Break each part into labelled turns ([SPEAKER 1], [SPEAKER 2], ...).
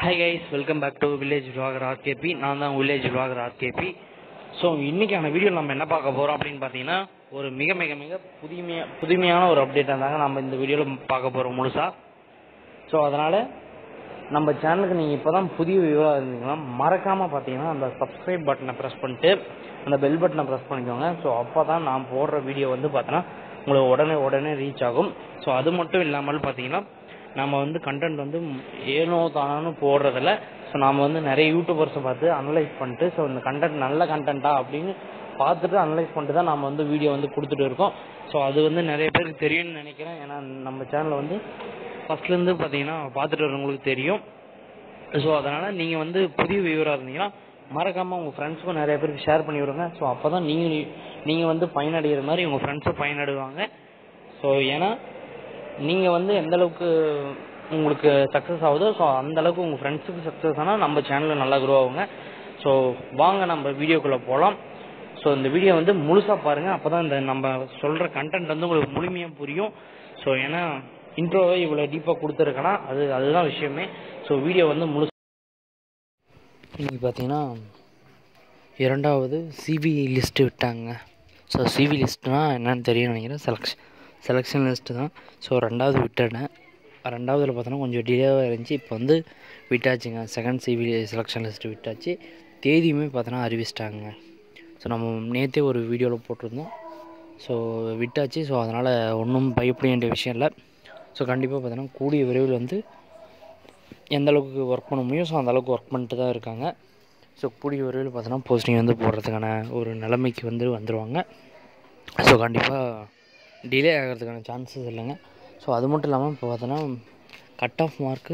[SPEAKER 1] hi guys welcome back to village vlogger RKP நான் தான் village vlogger RKP so இன்னைக்கான video நம்ம என்ன பார்க்க போகிறோம் அப்படின்னு பார்த்தீங்கன்னா ஒரு மிக மிக மிக புதுமையா புதுமையான ஒரு அப்டேட் தாங்க நம்ம இந்த வீடியோவில் பார்க்க போகிறோம் முழுசா ஸோ அதனால் நம்ம சேனலுக்கு நீங்கள் இப்போ தான் புதிய வியூவாக இருந்தீங்கன்னா மறக்காமல் பார்த்தீங்கன்னா அந்த சப்ஸ்கிரைப் பட்டனை ப்ரெஸ் பண்ணிட்டு அந்த பெல் பட்டனை ப்ரெஸ் பண்ணிக்கோங்க ஸோ அப்போ தான் நான் போடுற வீடியோ வந்து பார்த்தோன்னா உங்களுக்கு உடனே உடனே ரீச் ஆகும் ஸோ அது மட்டும் இல்லாமல் பார்த்தீங்கன்னா நம்ம வந்து கண்டென்ட் வந்து ஏனோ தானோன்னு போடுறதில்ல ஸோ நாம் வந்து நிறைய யூடியூபர்ஸை பார்த்து அனலைஸ் பண்ணிட்டு ஸோ இந்த கண்டென்ட் நல்ல கண்டென்ட்டா அப்படின்னு பார்த்துட்டு அனலைஸ் பண்ணிட்டு தான் நம்ம வந்து வீடியோ வந்து கொடுத்துட்டு இருக்கோம் ஸோ அது வந்து நிறைய பேருக்கு தெரியும்னு நினைக்கிறேன் ஏன்னா நம்ம சேனலில் வந்து ஃபர்ஸ்ட்லேருந்து பார்த்தீங்கன்னா பார்த்துட்டு வரவங்களுக்கு தெரியும் ஸோ அதனால் நீங்கள் வந்து புதிய வியூவராக இருந்தீங்கன்னா மறக்காமல் உங்கள் ஃப்ரெண்ட்ஸுக்கும் நிறைய பேருக்கு ஷேர் பண்ணி விடுங்க ஸோ அப்போ தான் நீங்கள் நீங்கள் வந்து பயனடைகிற மாதிரி உங்கள் ஃப்ரெண்ட்ஸும் பயனடைவாங்க ஸோ ஏன்னா நீங்கள் வந்து எந்த அளவுக்கு உங்களுக்கு சக்ஸஸ் ஆகுதோ ஸோ அந்த அளவுக்கு உங்கள் ஃப்ரெண்ட்ஸுக்கு சக்ஸஸ் ஆனால் நம்ம சேனலில் நல்லா க்ரோ ஆகுங்க ஸோ வாங்க நம்ம வீடியோக்குள்ளே போகலாம் ஸோ இந்த வீடியோ வந்து முழுசாக பாருங்கள் அப்போ தான் இந்த நம்ம சொல்கிற கண்டென்ட் வந்து உங்களுக்கு முழுமையாக புரியும் ஸோ ஏன்னா இன்ட்ரோவை இவ்வளோ டீப்பாக கொடுத்துருக்கேன்னா அது அதுதான் விஷயமே ஸோ வீடியோ வந்து முழு இன்னைக்கு பார்த்தீங்கன்னா இரண்டாவது சிவி லிஸ்ட்டு விட்டாங்க ஸோ சிவி லிஸ்ட்னா என்னன்னு தெரியும் நினைக்கிறேன் செலக்ஷன் செலெக்ஷன் லிஸ்ட்டு தான் ஸோ ரெண்டாவது விட்டுட்டேன் ரெண்டாவதுல பார்த்தோன்னா கொஞ்சம் டிலேவாக இருந்துச்சு இப்போ வந்து விட்டாச்சுங்க செகண்ட் சிவி செலெக்ஷன் லிஸ்ட்டு விட்டாச்சு தேதியுமே பார்த்தோன்னா அறிவிச்சிட்டாங்க ஸோ நம்ம நேற்றே ஒரு வீடியோவில் போட்டிருந்தோம் ஸோ விட்டாச்சு ஸோ அதனால் ஒன்றும் பயப்பட வேண்டிய விஷயம் இல்லை ஸோ கண்டிப்பாக பார்த்தோன்னா கூடிய விரைவில் வந்து எந்த அளவுக்கு ஒர்க் பண்ண முடியும் ஸோ அந்த அளவுக்கு ஒர்க் பண்ணிட்டு தான் இருக்காங்க ஸோ கூடிய விரைவில் பார்த்தோன்னா போஸ்டிங் வந்து போடுறதுக்கான ஒரு நிலைமைக்கு வந்து வந்துடுவாங்க ஸோ கண்டிப்பாக டிலே ஆகிறதுக்கான சான்சஸ் இல்லைங்க ஸோ அது மட்டும் இல்லாமல் இப்போ பார்த்தோன்னா கட் ஆஃப் மார்க்கு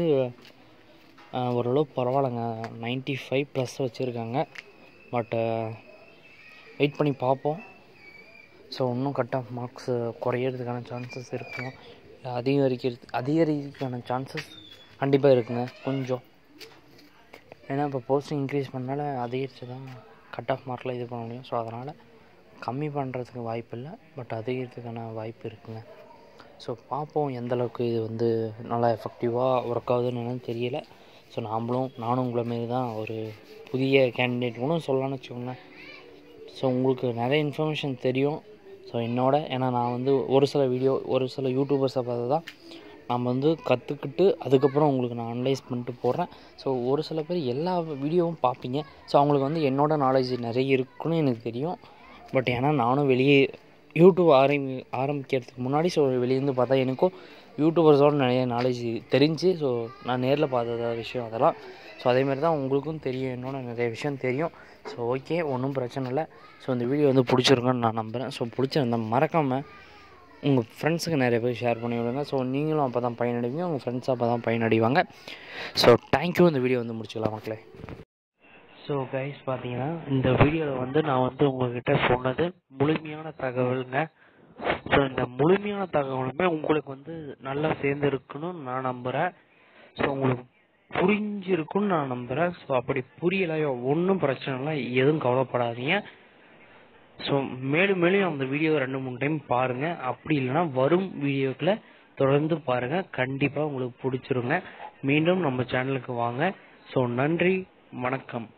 [SPEAKER 1] ஓரளவு பரவாயில்லைங்க நைன்ட்டி ஃபைவ் ப்ளஸ் வச்சுருக்காங்க பட் வெயிட் பண்ணி பார்ப்போம் ஸோ இன்னும் கட் ஆஃப் மார்க்ஸ் குறையிறதுக்கான சான்சஸ் இருக்கும் அதிகரிக்கிறது அதிகரிக்கிறதுக்கான சான்சஸ் கண்டிப்பாக இருக்குங்க கொஞ்சம் ஏன்னா இப்போ போஸ்டிங் இன்க்ரீஸ் பண்ணால அதிகரித்து தான் கட் ஆஃப் மார்க்கில் இது பண்ண முடியும் ஸோ அதனால் கம்மி பண்ணுறதுக்கு வாய்ப்பு இல்லை பட் அதிகரிக்கிறதுக்கான வாய்ப்பு இருக்குங்க ஸோ பார்ப்போம் எந்த அளவுக்கு இது வந்து நல்லா எஃபெக்டிவாக ஒர்க் ஆகுதுன்னு என்னன்னு தெரியல ஸோ நாமளும் நானும் உங்களை மாரி தான் ஒரு புதிய கேண்டிடேட் கூட சொல்லலாம்னு வச்சுக்கோங்க ஸோ உங்களுக்கு நிறைய இன்ஃபர்மேஷன் தெரியும் ஸோ என்னோட ஏன்னா நான் வந்து ஒரு சில வீடியோ ஒரு சில யூடியூபர்ஸை பார்த்து தான் நம்ம வந்து கற்றுக்கிட்டு அதுக்கப்புறம் உங்களுக்கு நான் அனலைஸ் பண்ணிட்டு போடுறேன் ஸோ ஒரு சில பேர் எல்லா வீடியோவும் பார்ப்பீங்க ஸோ அவங்களுக்கு வந்து என்னோட நாலேஜ் நிறைய இருக்குன்னு எனக்கு தெரியும் பட் ஏன்னா நானும் வெளியே யூடியூப் ஆரம்பி ஆரம்பிக்கிறதுக்கு முன்னாடி ஸோ வெளியேருந்து பார்த்தா எனக்கும் யூடியூபர்ஸோட நிறைய நாலேஜ் தெரிஞ்சு ஸோ நான் நேரில் பார்த்த விஷயம் அதெல்லாம் ஸோ அதேமாதிரி தான் உங்களுக்கும் தெரியும் என்னோட நிறைய விஷயம் தெரியும் ஸோ ஓகே ஒன்றும் பிரச்சனை இல்லை ஸோ இந்த வீடியோ வந்து பிடிச்சிருக்குன்னு நான் நம்புகிறேன் ஸோ பிடிச்சிருந்தா மறக்காமல் உங்கள் ஃப்ரெண்ட்ஸுக்கு நிறைய பேர் ஷேர் பண்ணி விடுங்க ஸோ நீங்களும் அப்போ தான் பயனடைவீங்க உங்கள் ஃப்ரெண்ட்ஸும் அப்போ தான் பயனடைவாங்க ஸோ தேங்க்யூ இந்த வீடியோ வந்து முடிச்சுக்கலாம் மக்களே ஸோ கைஸ் பார்த்தீங்கன்னா இந்த வீடியோவில் வந்து நான் வந்து உங்ககிட்ட சொன்னது முழுமையான தகவலுங்க ஸோ இந்த முழுமையான தகவலுமே உங்களுக்கு வந்து நல்லா சேர்ந்துருக்குன்னு நான் நம்புகிறேன் ஸோ உங்களுக்கு புரிஞ்சிருக்குன்னு நான் நம்புகிறேன் ஸோ அப்படி புரியலையோ ஒன்றும் பிரச்சனை இல்லை எதுவும் கவலைப்படாதீங்க ஸோ மேலும் மேலும் அந்த வீடியோ ரெண்டு மூணு டைம் பாருங்கள் அப்படி இல்லைன்னா வரும் வீடியோக்களை தொடர்ந்து பாருங்கள் கண்டிப்பாக உங்களுக்கு பிடிச்சிருங்க மீண்டும் நம்ம சேனலுக்கு வாங்க ஸோ நன்றி வணக்கம்